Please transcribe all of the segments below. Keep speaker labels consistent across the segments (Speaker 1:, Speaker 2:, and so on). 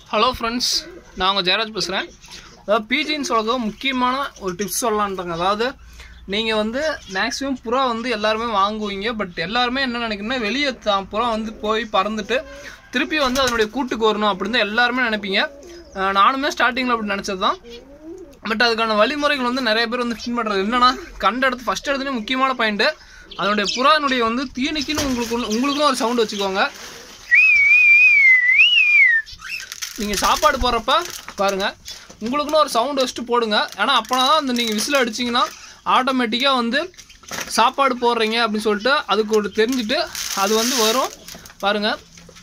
Speaker 1: hello friends நான் உங்கள் ஜெயராஜ் பேசுகிறேன் அதாவது பிஜின்னு சொல்கிறது முக்கியமான ஒரு டிப்ஸ் சொல்லலான்றாங்க அதாவது நீங்கள் வந்து மேக்ஸிமம் புறா வந்து எல்லாருமே வாங்குவீங்க பட் எல்லாருமே என்ன நினைக்கணும்னா வெளியே தான் புறா வந்து போய் பறந்துட்டு திருப்பி வந்து அதனுடைய கூட்டுக்கு வரணும் அப்படின்னு தான் எல்லாருமே நினைப்பீங்க அஹ் நானுமே ஸ்டார்டிங்கில் அப்படி நினச்சது தான் பட் அதுக்கான வழிமுறைகள் வந்து நிறைய பேர் வந்து பின்பற்றுறது என்னன்னா கண்ட இடத்து ஃபஸ்ட் இடத்துலேயே முக்கியமான பாயிண்ட்டு அதனுடைய புறானுடைய வந்து தீனிக்குன்னு உங்களுக்கு ஒண்ணு- உங்களுக்கும் ஒரு சவுண்டு வச்சுக்கோங்க நீங்கள் சாப்பாடு போடுறப்ப பாருங்கள் உங்களுக்குன்னு ஒரு சவுண்ட் வச்சுட்டு போடுங்க ஏன்னா அப்போனா தான் அந்த நீங்கள் விசில் அடிச்சிங்கன்னா ஆட்டோமேட்டிக்காக வந்து சாப்பாடு போடுறீங்க அப்படின்னு சொல்லிட்டு அதுக்கு ஒரு தெரிஞ்சுட்டு அது வந்து வரும் பாருங்கள்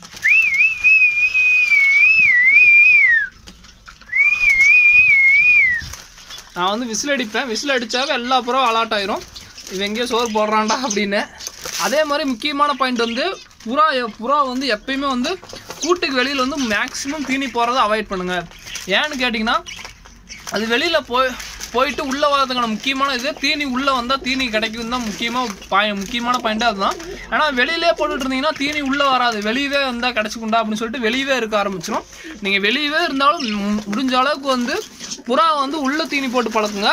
Speaker 1: நான் வந்து விசில் அடிப்பேன் விசில் அடித்தாவே எல்லா புறம் அலாட் ஆயிரும் இவன் எங்கேயோ சோறு போடுறான்டா அப்படின்னு அதே மாதிரி முக்கியமான பாயிண்ட் வந்து புறா எ- புறா வந்து எப்பயுமே வந்து கூட்டுக்கு வெளியில் வந்து மேக்ஸிமம் தீனி போகிறத அவாய்ட் பண்ணுங்கள் ஏன்னு கேட்டிங்கன்னா அது வெளியில் போய் போயிட்டு உள்ளே வரதுக்கான முக்கியமான இது தீனி உள்ளே வந்தால் தீனி கிடைக்கும் தான் முக்கியமாக பாய் முக்கியமான பாயிண்ட்டு அதுதான் ஏன்னா வெளியிலே போட்டுட்டு இருந்தீங்கன்னா தீனி உள்ளே வராது வெளியவே வந்தால் கிடச்சிக்குண்டா அப்படின்னு சொல்லிட்டு வெளியவே இருக்க ஆரம்பிச்சிடும் நீங்கள் வெளியவே இருந்தாலும் மு- முடிஞ்ச அளவுக்கு வந்து புறா வந்து உள்ளே தீனி போட்டு பழக்குங்க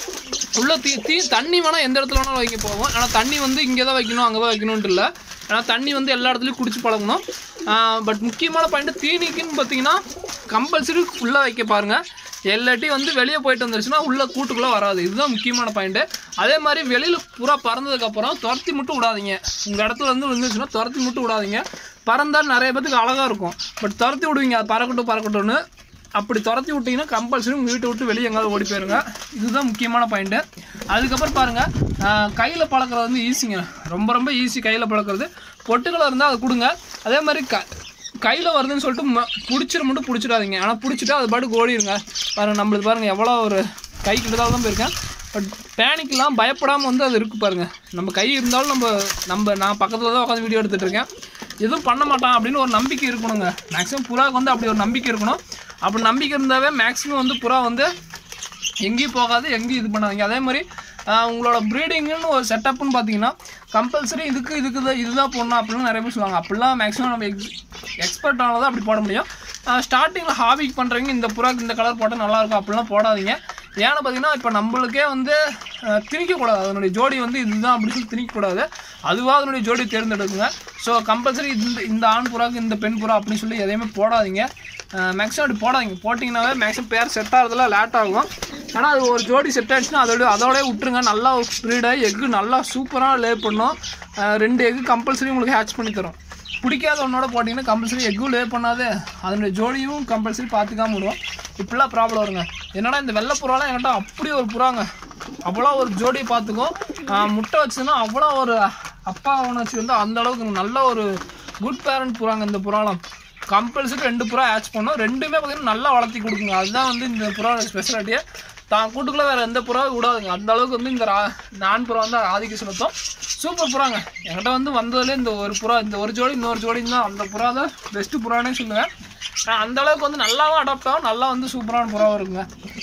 Speaker 1: உள்ள தீ தீ தண்ணி வேணால் எந்த இடத்துல வேணாலும் வைக்க போவோம் ஆனால் தண்ணி வந்து இங்கே தான் வைக்கணும் அங்கே தான் வைக்கணுன்ட்டு இல்லை ஏன்னா தண்ணி வந்து எல்லா இடத்துலையும் குடிச்சு பழகணும் பட் முக்கியமான பாயிண்ட் தீனிக்குன்னு பார்த்தீங்கன்னா கம்பல்சரி உள்ளே வைக்க பாருங்கள் எல்லாட்டி வந்து வெளியே போயிட்டு வந்துருச்சுன்னா உள்ள கூட்டுக்குள்ளே வராது இதுதான் முக்கியமான பாயிண்ட்டு அதே மாதிரி வெளியில் புறா பறந்ததுக்கப்புறம் துரத்தி மட்டும் விடாதீங்க உங்கள் இடத்துல வந்து வந்துருச்சுன்னா துரத்தி மட்டும் விடாதீங்க பறந்தால் நிறைய பேத்துக்கு அழகாக இருக்கும் பட் துரத்தி விடுவீங்க அது பறக்கட்டும் பறக்கட்டும்னு அப்படி துரத்தி விட்டீங்கன்னா கம்பல்சரி உங்கள் வீட்டை விட்டு வெளியே எங்காவது ஓடி போயிருங்க இதுதான் முக்கியமான பாயிண்ட்டு அதுக்கப்புறம் பாருங்கள் கையில் பழக்கிறது வந்து ஈஸிங்க ரொம்ப ரொம்ப ஈஸி கையில் பழக்கிறது பொட்டுக்களை இருந்தால் அது கொடுங்க அதே மாதிரி க கையில் வருதுன்னு சொல்லிட்டு ம- பிடிச்சிட மட்டும் பிடிச்சிடாதீங்க ஆனால் பிடிச்சிட்டா அது பாட்டுக்கு ஓடிடுங்க பாருங்கள் நம்மளுக்கு பாருங்கள் எவ்வளோ ஒரு கை கிட்டதாக தான் போயிருக்கேன் பட் பேனிக்லாம் பயப்படாமல் வந்து அது இருக்குது பாருங்கள் நம்ம கை இருந்தாலும் நம்ம நம்ம நான் பக்கத்தில் தான் உட்காந்து வீடியோ எடுத்துகிட்டு இருக்கேன் எதுவும் பண்ண மாட்டான் அப்படின்னு ஒரு நம்பிக்கை இருக்கணுங்க மேக்ஸிமம் புறாவுக்கு வந்து அப்படி ஒரு நம்பிக்கை இருக்கணும் அப்படி நம்பிக்கை இருந்தாவே மேக்ஸிமம் வந்து புறா வந்து எங்கேயும் போகாது எங்கேயும் இது பண்ணாதீங்க அதே மாதிரி ஆஹ், உங்களோட ப்ரீடிங்னு ஒரு செட்டப்னு பார்த்தீங்கன்னா கம்பல்சரி இதுக்கு இதுக்கு தான் இதுதான் போடணும் அப்படின்னு நிறைய பேர் சொல்லுவாங்க அப்படிலாம் மேக்ஸிமம் நம்ம எக்ஸ் எக்ஸ்பர்ட் ஆனதான் அப்படி போட முடியும் ஸ்டார்டிங்கில் ஹாபிக்கு பண்ணுறவங்க இந்த புறாக்கு இந்த கலர் போட்டால் நல்லாயிருக்கும் அப்படிலாம் போடாதீங்க ஏன்னு பார்த்தீங்கன்னா இப்போ நம்மளுக்கே வந்து அஹ், திணிக்கக்கூடாது அதனுடைய ஜோடி வந்து இதுதான் அப்படின்னு சொல்லி திணிக்கக்கூடாது அதுவாக அதனுடைய ஜோடி தேர்ந்தெடுக்குங்க ஸோ கம்பல்சரி இந்த இந்த ஆண் புறாக்கு இந்த பெண் புறா அப்படின்னு சொல்லி எதையுமே போடாதீங்க மேக்ஸிமம் அப்படி போடாதீங்க போட்டிங்கனாவே மேக்ஸிமம் பேர் செட் ஆகிறதுல லேட் ஆகும் ஆனால் அது ஒரு ஜோடி செட் ஆயிடுச்சுன்னா அதோட அதோடய விட்டுருங்க நல்லா ஸ்ப்ரீடாக எக்கு நல்லா சூப்பராக லே பண்ணும் அஹ், ரெண்டு எக்கு கம்பல்சரி உங்களுக்கு ஹேட்ச் பண்ணி தரும் பிடிக்காத ஒன்னோட போட்டிங்கன்னா கம்பல்சரி எக்கும் லே பண்ணாது அதனுடைய ஜோடியும் கம்பல்சரி பார்த்துக்காம விடுவோம் இப்படிலாம் ப்ராப்ளம் வருங்க என்னடா இந்த வெள்ளை புறாலாம் என்கிட்ட அப்படி ஒரு புறாங்க அவ்வளோ ஒரு ஜோடியை பார்த்துக்கும் ஆஹ் முட்டை வச்சுன்னா அவ்வளோ ஒரு அப்பா உணர்ச்சி வந்து அந்த அளவுக்கு நல்ல ஒரு குட் பேரண்ட் புறாங்க இந்த புறாலாம் கம்பல்சரி ரெண்டு புறா ஆச் பண்ணோம் ரெண்டுமே பார்த்தீங்கன்னா நல்லா வளர்த்தி கொடுக்குங்க அதுதான் வந்து இந்த புறாவோட ஸ்பெஷாலிட்டியே தான் கூட்டுக்குள்ளே வேறு எந்த புறாவும் விடாதுங்க அந்த அளவுக்கு வந்து இந்த ரா நான் புறா வந்து ஆதிக்க செலுத்தும் சூப்பர் புறாங்க என்கிட்ட வந்து வந்ததுல இந்த ஒரு புறா இந்த ஒரு ஜோடி இன்னொரு ஜோடி தான் அந்த புறா தான் பெஸ்ட்டு புறானே சொல்லுவேன் ஆஹ் அந்த அளவுக்கு வந்து நல்லாவும் அடாப்ட் ஆகும் நல்லா வந்து சூப்பரான புறாவும் இருக்குங்க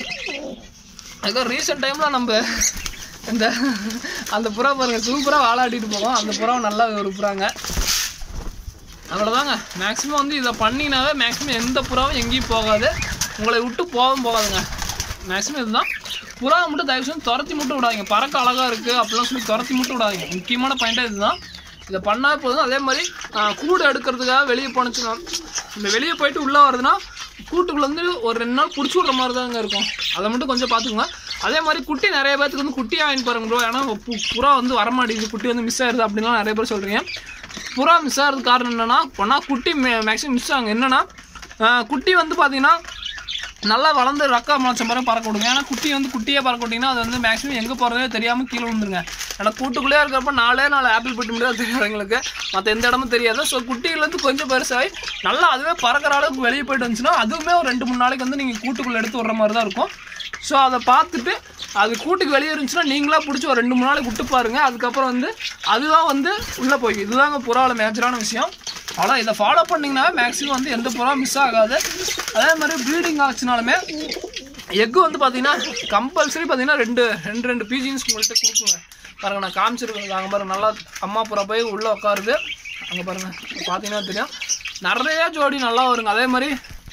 Speaker 1: அதுக்கு ரீசெண்ட் டைமில் நம்ம இந்த அந்த புறா பாருங்க சூப்பராக வாழாட்டிட்டு போகும் அந்த புறாவை நல்லா ஒரு புறாங்க அவ்வளோதாங்க மேக்ஸிமம் வந்து இதை பண்ணினாவே மேக்ஸிமம் எந்த புறாவும் எங்கேயும் போகாது உங்களை விட்டு போகவும் போகாதுங்க மேக்ஸிமம் இதுதான் புறாவை மட்டும் தயவு செஞ்சு துரத்தி மட்டும் விடாதீங்க பறக்க அழகாக இருக்குது அப்படிலாம் சொல்லி துரத்தி மட்டும் விடாதீங்க முக்கியமான பாயிண்ட்டாக இதுதான் இதை பண்ணால் போதும் அதே மாதிரி ஆஹ், கூடு எடுக்கிறதுக்காக வெளியே போனுச்சுன்னா இந்த வெளியே போயிட்டு உள்ளே வருதுன்னா கூட்டுக்குள்ள வந்து ஒரு ரெண்டு நாள் பிடிச்சி விட்ற மாதிரி தாங்க இருக்கும் அதை மட்டும் கொஞ்சம் பார்த்துக்கோங்க அதே மாதிரி குட்டி நிறைய பேர்த்துக்கு வந்து குட்டி வாங்கி பாருங்க ப்ரோ ஏன்னா பு- புறா வந்து வரமாட்டேங்குது குட்டி வந்து மிஸ் ஆயிடுது அப்படின்லாம் நிறைய பேர் சொல்கிறீங்க புறா மிஸ் ஆகிறதுக்கு காரணம் என்னென்னா ஒன்றா குட்டி மேக்ஸிமம் மிஸ் ஆகுங்க என்னென்னா குட்டி வந்து பார்த்தீங்கன்னா நல்லா வளர்ந்து ரக்கா முளைச்ச மாதிரி பறக்க விடுங்க ஏன்னா குட்டி வந்து குட்டியே பறக்க விட்டிங்கன்னா அது வந்து மேக்ஸிமம் எங்கே போகிறதே தெரியாமல் கீழே விழுந்துருங்க ஏன்னா கூட்டுக்குள்ளேயே இருக்கிறப்ப நாலே நாலு ஆப்பிள் பெட்டி முடியாது தெரியும் எங்களுக்கு மற்ற எந்த இடமும் தெரியாது ஸோ குட்டியிலேருந்து கொஞ்சம் பெருசாகி நல்லா அதுவே பறக்கிற அளவுக்கு வெளியே போயிட்டு வந்துச்சுன்னா அதுவுமே ஒரு ரெண்டு மூணு நாளைக்கு வந்து நீங்கள் கூட்டுக்குள்ளே எடுத்து விட்ற மாதிரி தான் இருக்கும் ஸோ அதை பார்த்துட்டு அது கூட்டுக்கு வெளியே இருந்துச்சுன்னா நீங்களா பிடிச்சி ஒரு ரெண்டு மூணு நாளைக்கு விட்டு பாருங்க அதுக்கப்புறம் வந்து அதுதான் வந்து உள்ளே போய் இதுதாங்க புறாவில் மேஜரான விஷயம் அவ்வளோ இதை ஃபாலோ பண்ணிங்கன்னா மேக்ஸிமம் வந்து எந்த புறா மிஸ் ஆகாது அதே மாதிரி ப்ரீடிங் ஆச்சுனாலுமே எக்கு வந்து பார்த்தீங்கன்னா கம்பல்சரி பார்த்தீங்கன்னா ரெண்டு ரெண்டு ரெண்டு பீஜின்ஸ் உங்கள்கிட்ட கொடுக்குங்க பாருங்க நான் காமிச்சிருக்கேன் அங்கே பாருங்க நல்லா அம்மா புறா போய் உள்ளே உட்காருது அங்கே பாருங்க பார்த்தீங்கன்னா தெரியும் நிறைய ஜோடி நல்லா வருங்க அதே மாதிரி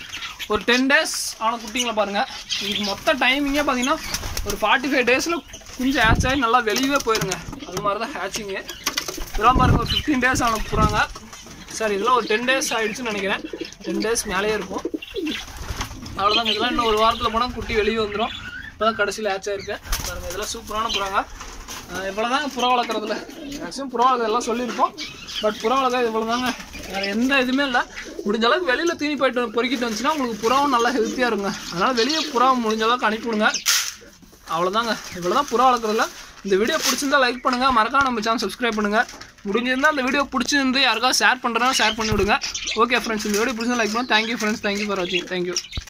Speaker 1: ஒரு டென் டேஸ் ஆன குட்டிங்களை பாருங்கள் இதுக்கு மொத்த டைமிங்கே பார்த்தீங்கன்னா ஒரு ஃபார்ட்டி ஃபைவ் டேஸில் குஞ்சு ஹேட்ச் ஆகி நல்லா வெளியவே போயிருங்க அது மாதிரி தான் ஹேட்சிங்கு இதெல்லாம் பாருங்க ஒரு ஃபிஃப்டீன் டேஸ் ஆன புறாங்க சார் இதெல்லாம் ஒரு டென் டேஸ் ஆயிடுச்சுன்னு நினைக்கிறேன் டென் டேஸ் மேலேயே இருக்கும் அவ்வளோதாங்க இதெல்லாம் இன்னும் ஒரு வாரத்தில் போனால் குட்டி வெளியே வந்துடும் இப்போ தான் கடைசியில் ஹேட்ச் ஆயிருக்கு பாருங்க இதெல்லாம் சூப்பரான புறாங்க இவ்வளோ தாங்க புறா வளர்க்குறதுல மேக்ஸிமம் புறா வளர்க்குறது எல்லாம் சொல்லியிருப்போம் பட் புறா வளர்க்குறது இவ்வளோ தாங்க வேறு எந்த இதுவுமே இல்லை முடிஞ்ச அளவுக்கு வெளியில் தீனி போயிட்டு வந்து பொறுக்கிட்டு வந்துச்சுன்னா உங்களுக்கு புறாவும் நல்லா ஹெல்த்தியாக இருங்க அதனால் வெளியே புறா முடிஞ்ச அளவுக்கு அனுப்பிவிடுங்க அவ்வளோதாங்க இவ்வளோ தான் புறா வளர்க்குறதுல இந்த வீடியோ பிடிச்சிருந்தா லைக் பண்ணுங்கள் மறக்காம நம்ம சேனல் சப்ஸ்கிரைப் பண்ணுங்கள் முடிஞ்சிருந்தா இந்த வீடியோ பிடிச்சிருந்து யாருக்காவது ஷேர் பண்ணுறதா ஷேர் பண்ணி விடுங்க ஓகே ஃப்ரெண்ட்ஸ் இந்த வீடியோ பிடிச்சிருந்தா லைக் பண்ணுங்கள் தேங்க்யூ ஃப்ரெண்ட்ஸ் தேங்க்யூ ஃபார் வாட்சிங் தேங்க்யூ